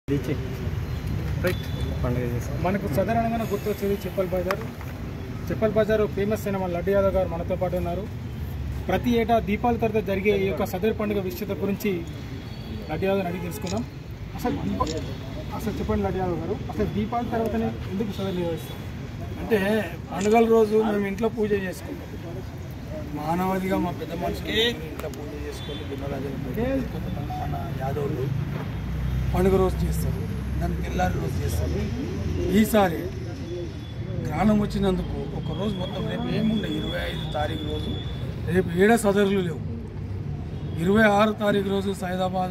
Beach right పండుగ చేస్తాం మనకు సాధారణంగా గుర్తొచ్చేది చెప్పల్ బజార్ చెప్పల్ బజార్ ఫేమస్ అయిన మన లడ్డు యాదవ్ గారు మనతో పాటు ఉన్నారు ప్రతి ఏటా దీపాల తర్వాత జరిగే ఈ యొక్క సదర్ పండుగ విషయత గురించి లడ్డు యాదవ్ అడిగి తెలుసుకుందాం అసలు దీప అసలు చెప్పండి లడ్డు యాదవ్ గారు అసలు దీపాల తర్వాతనే ఎందుకు సదర్ నిర్వహిస్తాం అంటే పండుగల రోజు మేము ఇంట్లో పూజ చేసుకుంటాం మానవదిగా మా పెద్ద మనుషులు ఇంట్లో పూజ చేసుకొని గిన్నెరాజులు పెట్టి కొంతమంది మన యాదవులు పండుగ రోజు చేస్తారు దాన్ని తెల్లారి రోజు చేస్తారు ఈసారి గ్రాణం వచ్చినందుకు ఒక రోజు మొత్తం రేపు ఏముండే ఇరవై ఐదు తారీఖు రోజు రేపు ఏడ సదరులు లేవు ఇరవై ఆరు తారీఖు రోజు సైదాబాద్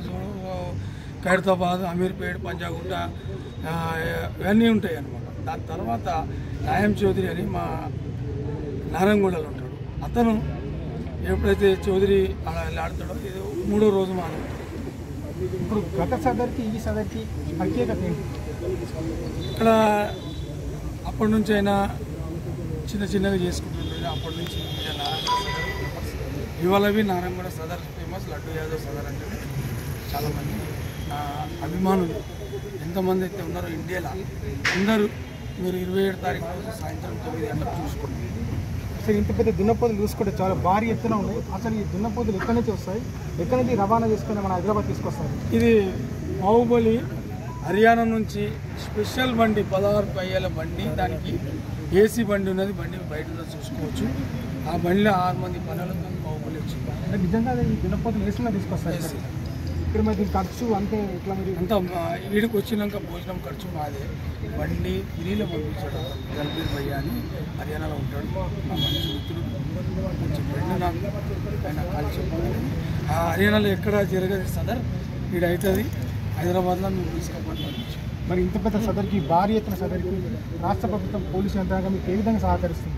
ఖైరతాబాద్ అమీర్పేట్ పంజాగుట్ట ఆ, ఇవన్నీ ఉంటాయి అన్నమాట దాని తర్వాత నాయం చౌదరి అని మా నారాయణగూడలో ఉంటాడు అతను ఎప్పుడైతే చౌదరి అలా ఆడతాడో ఇది మూడో రోజు మా ఇప్పుడు గత సదర్కి ఈ సదర్కి ప్రత్యేకత ఏంటి ఇక్కడ అప్పటి నుంచి అయినా చిన్న చిన్నగా చేసుకుంటుండే అప్పటి నుంచి ఇక నారాయణగూడ సదర్ ఫేమస్ ఇవాళవి నారాయణగూడ సదర్ ఫేమస్ లడ్డు యాదవ్ సదర్ అంటే చాలామంది నా అభిమానులు ఎంతమంది అయితే ఉన్నారో ఇండియాలో అందరూ మీరు ఇరవై ఏడు తారీఖు రోజు సాయంత్రం తొమ్మిది గంటలకు చూసుకోండి అసలు ఇంత పెద్ద దున్నపోతులు చూసుకుంటే చాలా భారీ ఎత్తున ఉన్నాయి అసలు ఈ దున్నపోతులు ఎక్కడి నుంచి వస్తాయి ఎక్కడి నుంచి రవాణా చేసుకుని మన హైదరాబాద్ తీసుకొస్తారు ఇది బాహుబలి హర్యానా నుంచి స్పెషల్ బండి పదహారు పయ్యాల బండి దానికి ఏసీ బండి ఉన్నది బండి బయట ఉన్నది చూసుకోవచ్చు ఆ బండిలో ఆరు మంది పనులతో బాహుబలి వచ్చింది అంటే నిజంగా ఈ దున్నపోతులు వేసిన తీసుకొస్తారు ఏసీ. ఇక్కడ మరి దీని ఖర్చు అంతే ఎట్లా మీరు అంతా మా ఈడికి వచ్చినాక భోజనం ఖర్చు మాదే బండి గిరిలో పంపించాడు గల్బీర్ భయ్య అని హర్యానాలో ఉంటాడు మా మంచి మిత్రుడు మంచి ఫ్రెండ్ నాకు ఆయన కాల్ చెప్పాలి ఆ హర్యానాలో ఎక్కడ జరగదు సదర్ ఈడ అవుతుంది హైదరాబాద్లో మేము తీసుకుపోయి పంపించాం మరి ఇంత పెద్ద సదరికి భారీ ఎత్తున సదరికి రాష్ట్ర ప్రభుత్వం పోలీసు యంత్రాంగం మీకు ఏ విధంగా సహకరిస్తుంది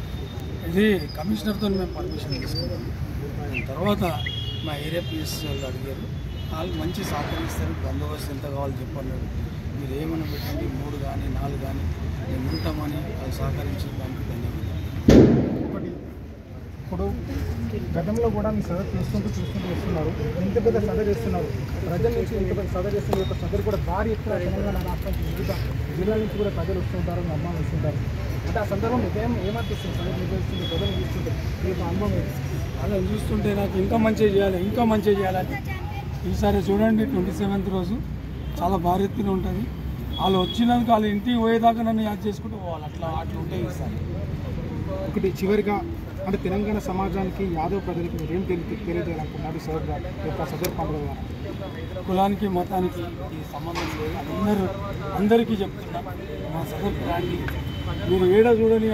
ఇది కమిషనర్తో మేము పర్మిషన్ తీసుకున్నాం తర్వాత మా ఏరియా పిఎస్ వాళ్ళు అడిగారు వాళ్ళు మంచి సహకరిస్తారు బందోబస్తు ఎంత కావాలో చెప్పన్నారు మీరు ఏమైనా పెట్టండి మూడు కానీ నాలుగు కానీ మేము ఉంటామని వాళ్ళు సహకరించి దానికి ధన్యవాదాలు ఒకటి ఇప్పుడు గతంలో కూడా మీ సదర్ చూస్తుంటూ చూస్తుంటూ వస్తున్నారు ఇంత పెద్ద సదర్ చేస్తున్నారు ప్రజల నుంచి ఇంత పెద్ద సదర్ చేస్తున్న యొక్క సదర్ కూడా భారీ ఎత్తున తెలంగాణ రాష్ట్రం వివిధ జిల్లాల నుంచి కూడా ప్రజలు వస్తుంటారు మీ అమ్మాయి వస్తుంటారు అంటే ఆ సందర్భం ఏం ఏమనిపిస్తుంది సదర్ నిర్వహిస్తుంది ప్రజలు చూస్తుంటే మీ యొక్క అనుభవం ఏంటి? వాళ్ళని చూస్తుంటే నాకు ఇంకా మంచిగా చేయాలి ఇంకా మంచిగా చేయాలని ఈసారి చూడండి ట్వంటీ సెవెంత్ రోజు చాలా భారీ ఎత్తున ఉంటుంది వాళ్ళు వచ్చినందుకు వాళ్ళ ఇంటికి పోయేదాకా నన్ను యాద్ చేసుకుంటూ పోవాలి అట్లా అట్లా ఉంటాయి ఈసారి ఒకటి చివరిగా అంటే తెలంగాణ సమాజానికి యాదవ్ ప్రజలకు మీరు ఏం తెలియ తెలియజేయాలనుకున్నారు ఈ సదర్ ద్వారా, ఈ యొక్క సదర్ పండుగ ద్వారా కులానికి మతానికి ఈ సంబంధం లేదు అందరూ అందరికీ చెప్తున్నా మా సదర్ రాండి మీరు ఏడ చూడని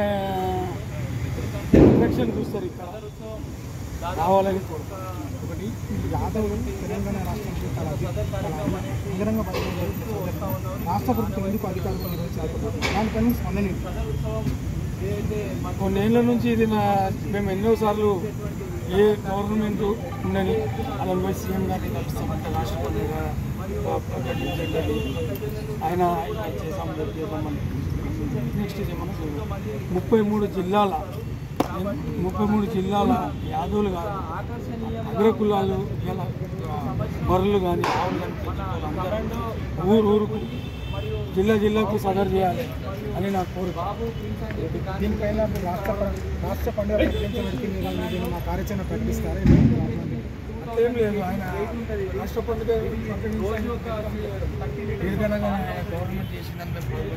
ఎలక్షన్ చూస్తారు ఇక్కడ రావాలని కోరుకుంటున్నాను ఒకటి యాదవులు తెలంగాణ రాష్ట్రానికి చాలా అధి- చాలా అంగరంగ వైభవంగా జరుగుతుంది. రాష్ట్ర ప్రభుత్వం ఎందుకు అధికారులు నిర్వహించాలి దానిపైన స్పందన ఏంటి? కొన్నేళ్ల నుంచి ఇది నా మేము ఎన్నోసార్లు ఏ గవర్నమెంట్ ఉండని అలా పోయి సీఎం గారిని కలుస్తామంటే రాష్ట్రపతి గారు, ఆ, ప్రకటించండి ఆయన ఇలా చేసాం రేపు చేద్దామని నెక్స్ట్ ఇది మన ముప్పై మూడు జిల్లాల ముప్పై మూడు జిల్లాల యాదవులు కానీ అగ్రకులాలు ఇలా బర్రెలు కానీ ఆవులు కానీ పెంచుకోవాలి అందరూ ఊరు ఊరుకు జిల్లా జిల్లాకు సదర్ చేయాలి అని నా కోరిక దీనిపైన మీరు రాష్ట్ర ప్ర- రాష్ట్ర పండుగ ప్రకటించడానికి మీరు మీరు మా కార్యాచరణ ప్రకటిస్తారా ఏం లేదు ఆయన రాష్ట్ర పండుగ ఏదైనా కానీ ఆయన గవర్నమెంట్ చేసిందని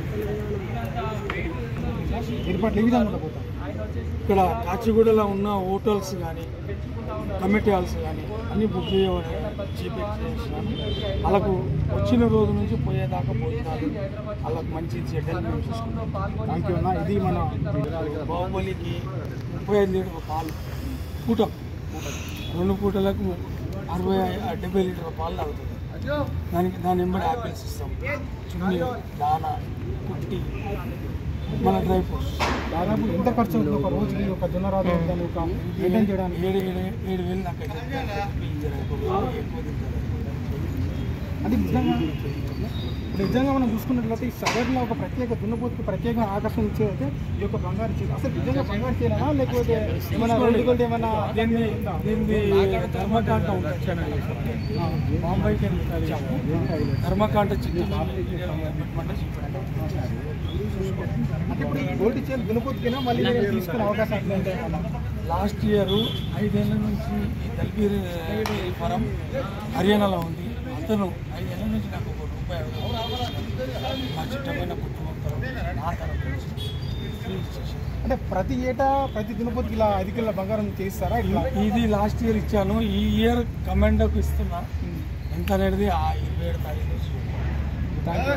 ఏర్పాట్లు ఏ విధంగా ఉండబోతాం ఇక్కడ కాచిగూడలో ఉన్న హోటల్స్ కానీ కమిటీ హాల్స్ కానీ అన్ని బుక్ చేయమని చేపించేసినాం వాళ్ళకు వచ్చిన రోజు నుంచి పోయేదాకా భోజనాలు వాళ్ళకు మంచి చెడ్డలు మేము చూసుకుంటాం థ్యాంక్ యూ అన్న ఇది మన బాహుబలికి ముప్పై ఐదు లీటర్ పాలు పూట రెండు పూటలకు అరవై డెబ్బై లీటర్ పాలు తాగుతుంది దానికి దాని వెంబడి యాపిల్స్ ఇస్తాం చున్నీ దానా కుట్టి మన డ్రై ఫ్రూట్స్ దాదాపు ఎంత ఖర్చు అవుతుంది ఒక రోజుకి ఒక దున్నరాజు దాన్ని ఒక మెయింటైన్ చేయడానికి ఏడు ఏడు ఏడు వేలు నాకు అయితే ఎక్కువ తింటారు అది నిజంగా నిజంగా మనం చూసుకున్నట్లయితే ఈ సదర్లో ఒక ప్రత్యేక దున్నపోతుకి ప్రత్యేక ఆకర్షణ ఇచ్చేదైతే ఈ యొక్క బంగారు చీర అసలు నిజంగా బంగారు చీరనా లేకపోతే ఏమైనా రోడ్డు ఏమైనా దీన్ని దీన్ని ధర్మకాంట ఉంటుంది బాంబైకి వచ్చాము ధర్మకాంట చిట్టు అంటే ఇప్పుడు ఈ గోల్డ్ చీర దున్నపోతుకైనా మళ్ళీ నేను తీసుకునే అవకాశం ఉంటుంది లాస్ట్ ఇయర్ ఐదేళ్ల నుంచి ఈ దల్బీర్ ఫరం హర్యానాలో ఉంది అతను ఐదేళ్ల నుంచి నాకు ఒక రూపాయి అడగలేదు. మా చిట్టమైన కుటుంబం నా తరపు నుంచి free ఇచ్చేసాను. అంటే ప్రతి ఏటా ప్రతి దున్నపోతుకి ఇలా ఐదు కిలోల బంగారం చేస్తారా ఇట్లా ఇది లాస్ట్ ఇయర్ ఇచ్చాను ఈ ఇయర్ కమాండోకి ఇస్తున్నా ఎంత అనేది ఆ ఇరవై ఏడు తారీఖు థ్యాంక్ యూ